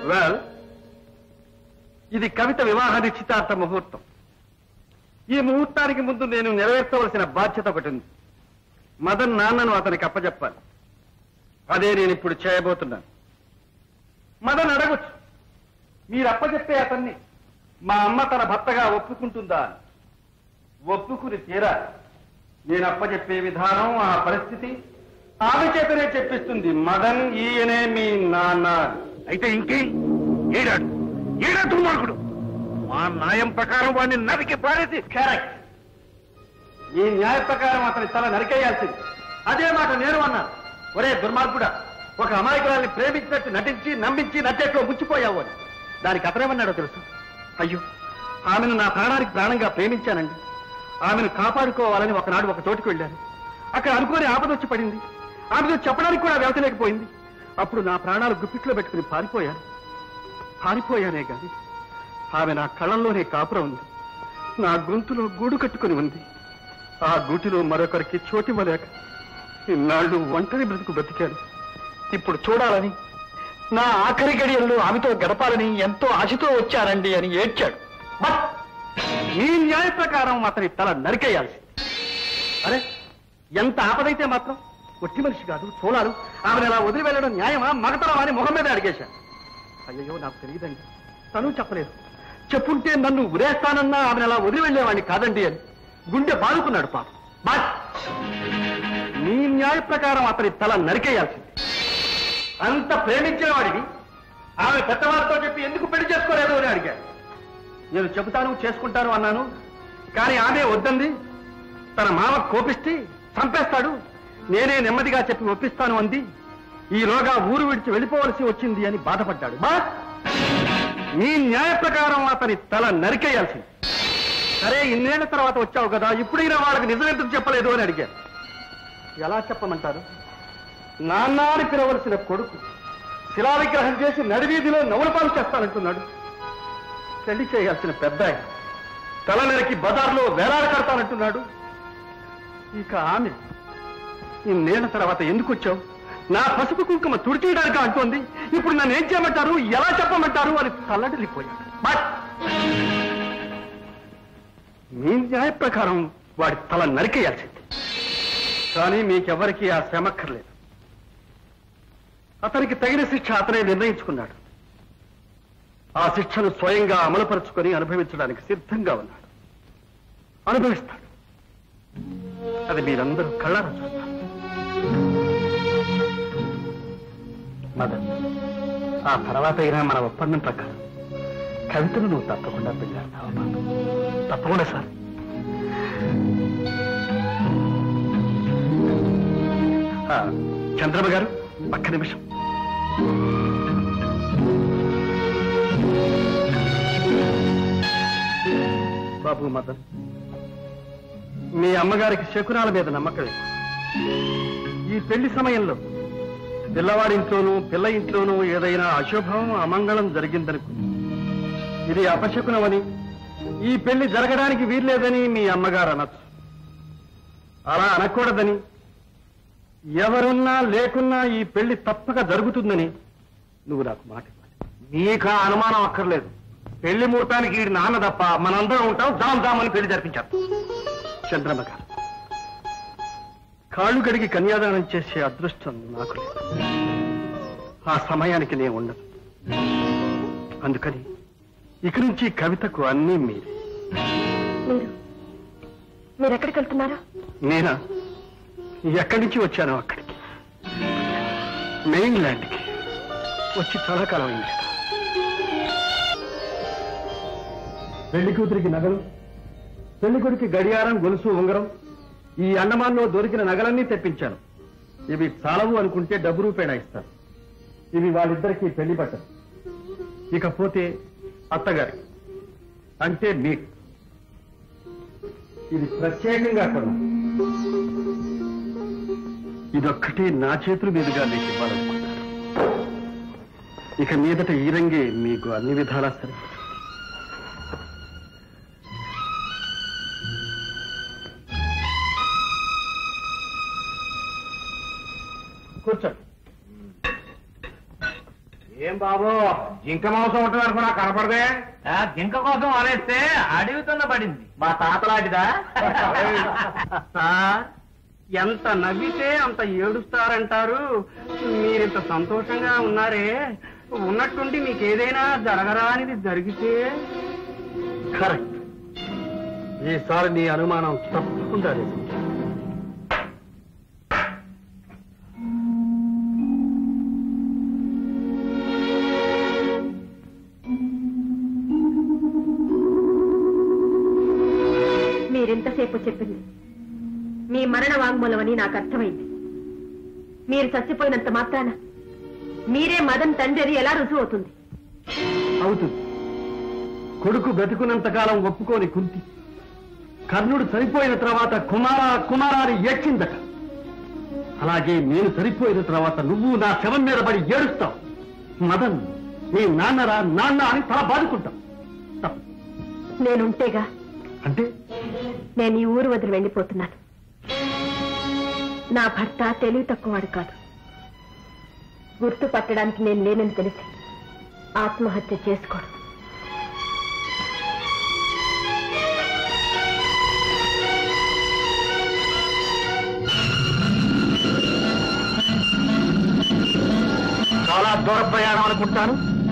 Well ఇది కవిత వివాహ నిశ్చితార్థ ముహూర్తం ఈ ముహూర్తానికి ముందు నేను నెరవేర్చవలసిన బాధ్యత ఒకటి ఉంది మదన్ నాన్నను అతనికి అప్పచెప్పాలి అదే నేను ఇప్పుడు చేయబోతున్నాను మదన్ అడగొచ్చు మీరు అప్పచెప్పే అతన్ని మా అమ్మ తన భర్తగా ఒప్పుకుంటుందా అని ఒప్పుకుని తీరా నేను అప్పచెప్పే విధానం ఆ పరిస్థితి ఆమె చేతనే చెప్పిస్తుంది మదన్ ఈయనే మీ నాన్న అయితే ఇంకేం ఏడాడు ఏడా దుర్మార్గుడు మా న్యాయం ప్రకారం వాడిని నరికి పారేసి కరెక్ట్ ఈ న్యాయ ప్రకారం అతని తల నరికేయాల్సింది అదే మాట నేను అన్నాను ఒరే దుర్మార్గుడా ఒక అమాయకురాల్ని ప్రేమించినట్టు నటించి నమ్మించి నట్టేట్లో ముచ్చిపోయావు అని దానికి అతనేమన్నాడో తెలుసు అయ్యో ఆమెను నా ప్రాణానికి ప్రాణంగా ప్రేమించానండి ఆమెను కాపాడుకోవాలని ఒకనాడు ఒక చోటుకు వెళ్ళాను అక్కడ అనుకోని ఆపదొచ్చి పడింది ఆమెతో చెప్పడానికి కూడా వెళ్తలేకపోయింది అప్పుడు నా ప్రాణాలు గుప్పిట్లో పెట్టుకుని పారిపోయాను పారిపోయానే గాని ఆమె నా కళ్ళల్లోనే కాపురం ఉంది నా గొంతులో గూడు కట్టుకుని ఉంది ఆ గూటిలో మరొకరికి చోటివ్వలేక ఇన్నాళ్ళు ఒంటరి బ్రతుకు బ్రతికాను ఇప్పుడు చూడాలని నా ఆఖరి గడియల్లో ఆమెతో గడపాలని ఎంతో ఆశతో వచ్చానండి అని ఏడ్చాడు బట్ ఈ న్యాయ ప్రకారం అతని తల నరికేయాల్సి అరే ఎంత ఆపదైతే మాత్రం ఒట్టి మనిషి కాదు చూడాలి ఆమెను అలా వదిలి వెళ్ళడం న్యాయమా మగతరమా అని మొహం మీద అడిగేశాను అయ్యో నాకు తెలియదండి తను చెప్పలేదు చెప్పుంటే నన్ను ఉరేస్తానన్నా ఆమెను అలా వదిలి వెళ్ళేవాడిని కాదండి అని గుండె బాదుకున్నాడు పాప బట్ నీ న్యాయ ప్రకారం అతని తల నరికేయాల్సింది అంత ప్రేమించిన వాడివి ఆమె పెద్దవారితో చెప్పి ఎందుకు పెళ్లి చేసుకోలేదు అని అడిగాడు నేను చెబుతాను చేసుకుంటాను అన్నాను కానీ ఆమె వద్దంది తన మామ కోపిస్తే చంపేస్తాడు నేనే నెమ్మదిగా చెప్పి ఒప్పిస్తాను అంది ఈలోగా ఊరు విడిచి వెళ్ళిపోవలసి వచ్చింది అని బాధపడ్డాడు బా నీ న్యాయ ప్రకారం అతని తల నరికేయాల్సింది సరే ఇన్నేళ్ల తర్వాత వచ్చావు కదా ఇప్పుడైనా వాళ్ళకి నిజం ఎందుకు చెప్పలేదు అని అడిగాను ఎలా చెప్పమంటారు నాన్న అని పిలవలసిన కొడుకు శిలా విగ్రహం చేసి నడివీధిలో నవలపాలు చేస్తానంటున్నాడు పెళ్లి చేయాల్సిన పెద్ద ఆయన తల నరికి బజార్లో వేలాడ కడతానంటున్నాడు ఇక ఆమె ఇన్నేళ్ల తర్వాత ఎందుకు వచ్చావు నా పసుపు కుంకుమ తుడిచేయడానికి అంటోంది ఇప్పుడు నన్ను ఏం చేయమంటారు ఎలా చెప్పమంటారు అని తల్లడిల్లిపోయాడు బట్ మీ న్యాయ ప్రకారం వాడి తల నరికేయాల్సింది కానీ మీకెవరికి ఆ శ్రమక్కర్లేదు అతనికి తగిన శిక్ష అతనే నిర్ణయించుకున్నాడు ఆ శిక్షను స్వయంగా అమలుపరుచుకొని అనుభవించడానికి సిద్ధంగా ఉన్నాడు అనుభవిస్తాడు అది మీరందరూ కళ్ళారా చూస్తారు మదన్ ఆ తర్వాత అయినా మన ఒప్పందం ప్రకారం కవితను నువ్వు తప్పకుండా పెళ్ళాడతావా బాబు తప్పకుండా సార్ ఆ, చంద్రబాబు గారు ఒక్క నిమిషం బాబు మదన్ మీ అమ్మగారికి శకునాల మీద నమ్మకం ఎక్కువ. ఈ పెళ్లి సమయంలో పిల్లవాడి ఇంట్లోనూ పిల్ల ఇంట్లోనూ ఏదైనా అశుభం అమంగళం జరిగిందనుకో ఇది అపశకునమని ఈ పెళ్లి జరగడానికి వీల్లేదని మీ అమ్మగారు అనొచ్చు అలా అనకూడదని ఎవరున్నా లేకున్నా ఈ పెళ్లి తప్పక జరుగుతుందని నువ్వు నాకు మాట ఇవ్వాలి నీకు ఆ అనుమానం అక్కర్లేదు పెళ్లి ముహూర్తానికి ఈ నాన్న తప్ప మనందరం ఉంటాం జామ్ జామ్ అని పెళ్లి జరిపించారు చంద్రమ్మ గారు కాళ్ళు గడిగి కన్యాదానం చేసే అదృష్టం నాకు లేదు ఆ సమయానికి నేను ఉండదు అందుకని ఇక నుంచి కవితకు అన్నీ మీరే మీరు మీరు ఎక్కడికి వెళ్తున్నారా నేనా ఎక్కడి నుంచి వచ్చానో అక్కడికి మెయిన్ ల్యాండ్కి వచ్చి చాలా కాలం అయింది పెళ్లి కూతురికి నగలు పెళ్లి కొడుకి గడియారం గొలుసు ఉంగరం ఈ అండమాన్లో దొరికిన నగలన్నీ తెప్పించాను ఇవి చాలవు అనుకుంటే డబ్బు రూపేణా ఇస్తాను ఇవి వాళ్ళిద్దరికీ పెళ్లి బట్టలు ఇకపోతే అత్తగారికి అంటే మీకు ఇది ప్రత్యేకంగా కొన్నాను ఇదొక్కటి నా చేతుల మీదుగా మీకు ఇవ్వాలనుకుంటాను ఇక మీదట ఈ రంగే మీకు అన్ని విధాలా సరే కూర్చోండి ఏం బాబు జింక మాంసం ఉంటుంది అనుకున్నా కనపడదే జింక కోసం ఆలేస్తే అడుగుతున్న పడింది మా తాతలాంటిదా సార్ ఎంత నవ్వితే అంత ఏడుస్తారంటారు మీరింత సంతోషంగా ఉన్నారే ఉన్నట్టుండి మీకు ఏదైనా జరగరానిది జరిగితే కరెక్ట్ ఈసారి నీ అనుమానం తప్పకుండా నిజం. మీరెంతసేపు చెప్పింది మీ మరణ వాంగ్మూలం అని నాకు అర్థమైంది మీరు చచ్చిపోయినంత మాత్రాన మీరే మదన్ తండ్రి అని ఎలా రుజువు అవుతుంది అవుతుంది కొడుకు బ్రతికున్నంత కాలం ఒప్పుకోని కుంతి కర్ణుడు చనిపోయిన తర్వాత కుమారా కుమారాన్ని ఏడ్చిందట అలాగే నేను చనిపోయిన తర్వాత నువ్వు నా శవం మీద పడి ఏడుస్తావు మదన్ నీ నాన్నరా నాన్న అని తల బాదుకుంటావు తప్పు. నేనుంటేగా అంటే నేను ఈ ఊరు వదిలి వెళ్ళిపోతున్నాను నా భర్త తెలివి తక్కువవాడు కాదు గుర్తు పట్టడానికి నేను లేనని తెలిసి ఆత్మహత్య చేసుకోడు చాలా దూర ప్రయాణం అనుకుంటాను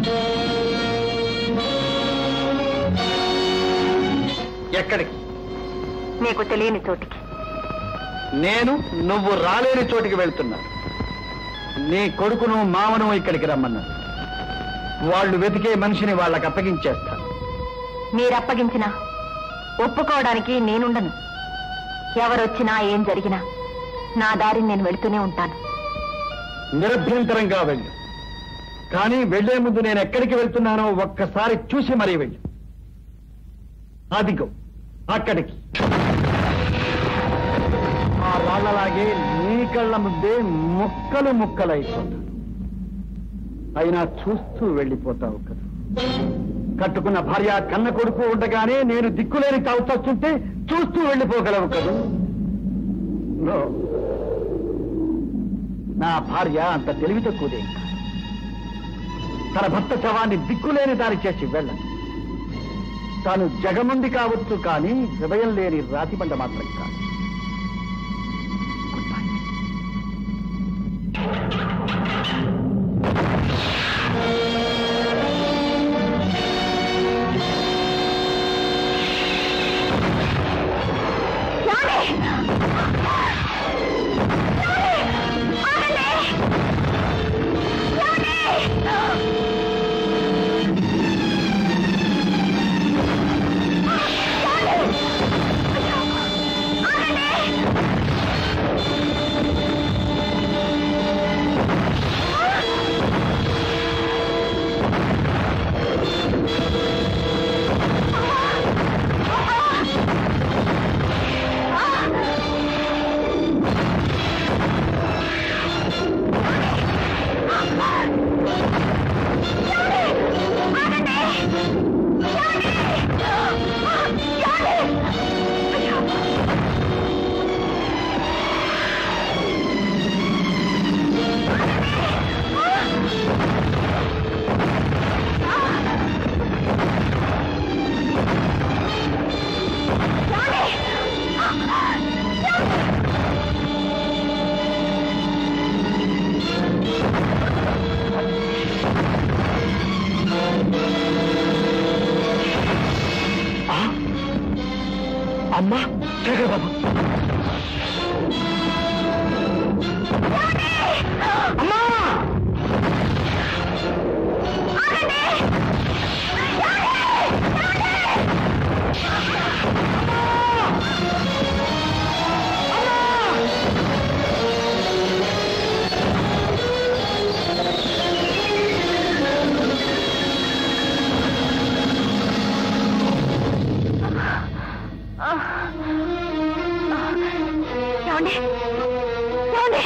ఎక్కడికి నీకు తెలియని చోటికి నేను నువ్వు రాలేని చోటికి వెళ్తున్నా నీ కొడుకును మామను ఇక్కడికి రమ్మన్నాను వాళ్ళు వెతికే మనిషిని వాళ్ళకి అప్పగించేస్తాను మీరప్పగించినా ఒప్పుకోవడానికి నేనుండను ఎవరొచ్చినా ఏం జరిగినా నా దారిని నేను వెళుతూనే ఉంటాను నిరభ్యంతరంగా వెళ్ళు కానీ వెళ్లే ముందు నేను ఎక్కడికి వెళ్తున్నానో ఒక్కసారి చూసి మరీ వెళ్ళు అదిగో అక్కడికి ఆ రాళ్లలాగే నీ కళ్ళ ముందే ముక్కలు ముక్కలైపోతాను అయినా చూస్తూ వెళ్ళిపోతావు కదా కట్టుకున్న భార్య కన్న కొడుకు ఉండగానే నేను దిక్కులేని తాగుతుంటే చూస్తూ వెళ్ళిపోగలవు కదా No. నా భార్య అంత తెలివి తక్కువదేం కాదు. తన భర్త శవాన్ని దిక్కులేని దారి చేసి వెళ్ళదు తాను జగముంది కావచ్చు కానీ హృదయం లేని రాతిబండ మాత్రం కాదు Good night. అమ్మా శేఖర్ బాబు అమ్మా ఏమండి ఏమండి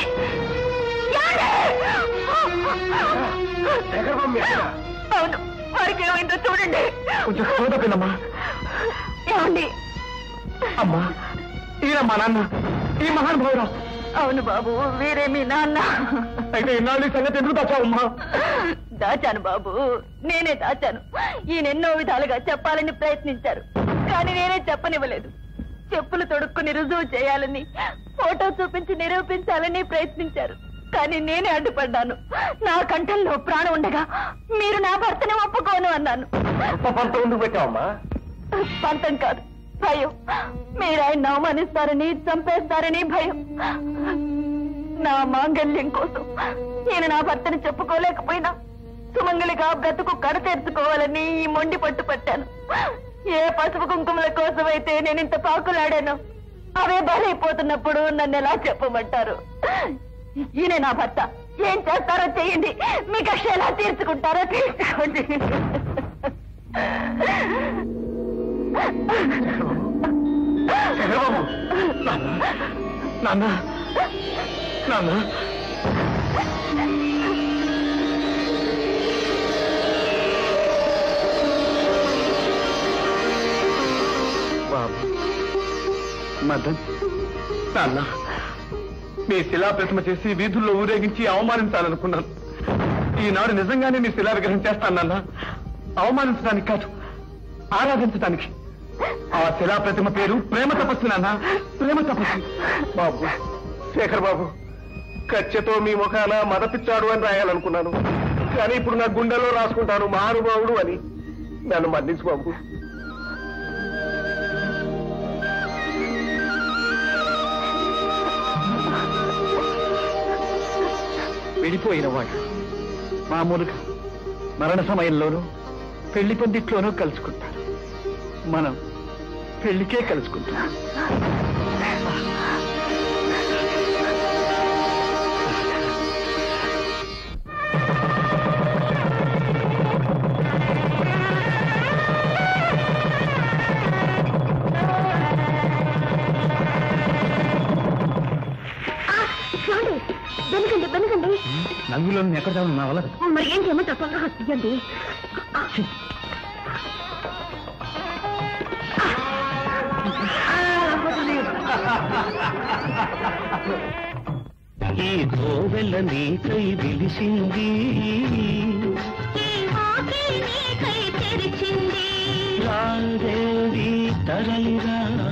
శేఖర్ బాబు మీ ఆయన? అవును వారికి ఏమైందో చూడండి కొంచెం చూడపిల్లమ్మా ఏమండి అమ్మా ఈయన మా నాన్న ఈ మహానుభావురా అవును బాబు వీరే మీ నాన్న అయితే ఇన్నాళ్ళు ఈ సంగతి ఎందుకు దాచావమ్మా దాచాను బాబు నేనే దాచాను ఈయన ఎన్నో విధాలుగా చెప్పాలని ప్రయత్నించారు కానీ నేనే చెప్పనివ్వలేదు చెప్పులు తొడుక్కుని రుజువు చేయాలని ఫోటో చూపించి నిరూపించాలని ప్రయత్నించారు కానీ నేనే అడ్డుపడ్డాను నా కంఠంలో ప్రాణం ఉండగా మీరు నా భర్తని ఒప్పుకోను అన్నాను పంత ముందుకు పెట్టావమ్మా పంతం కాదు భయం మీరు ఆయన అవమానిస్తారని చంపేస్తారని భయం నా మాంగల్యం కోసం నేను నా భర్తని చెప్పుకోలేకపోయినా సుమంగలిగా బ్రతుకు కడతీర్చుకోవాలని ఈ మొండి పట్టు పట్టాను ఏ పసుపు కుంకుమల కోసమైతే నేను ఇంత పాకులాడాను అవే బలైపోతున్నప్పుడు నన్ను ఎలా చెప్పమంటారు ఈయన నా భర్త ఏం చేస్తారో చేయండి మీ కష్ట ఎలా తీర్చుకుంటారో తీర్చుకోండి చంద్రబాబు నాన్న నాన్న బాబు మదన్ నాన్న మీ శిలా ప్రతిమ చేసి వీధుల్లో ఊరేగించి అవమానించాలనుకున్నాను ఈనాడు నిజంగానే మీ శిలా విగ్రహం చేస్తాను నాన్న అవమానించడానికి కాదు ఆరాధించడానికి ఆ శిలా ప్రతిమ పేరు ప్రేమ తపస్సు నాన్న ప్రేమ తపస్సు బాబు శేఖర్ బాబు కచ్చతో మీ ముఖాన మదపిచ్చాడు అని రాయాలనుకున్నాను కానీ ఇప్పుడు నా గుండెలో రాసుకుంటాను మహానుభావుడు అని నన్ను మన్నించు బాబు విడిపోయిన వాడు మామూలుగా మరణ సమయంలోనూ పెళ్లి పందిట్లోనూ కలుసుకుంటారు మనం పెళ్లికే కలుసుకుంటాం చూడండి వెనకండి వెనకండి నంగులో ఎక్కడ నా వల్ల మరి ఏం చేయమంటారు తొందరగా తీయండి ఈ కోవెల నీకై పిలిచింది రాందేవి తరలిరా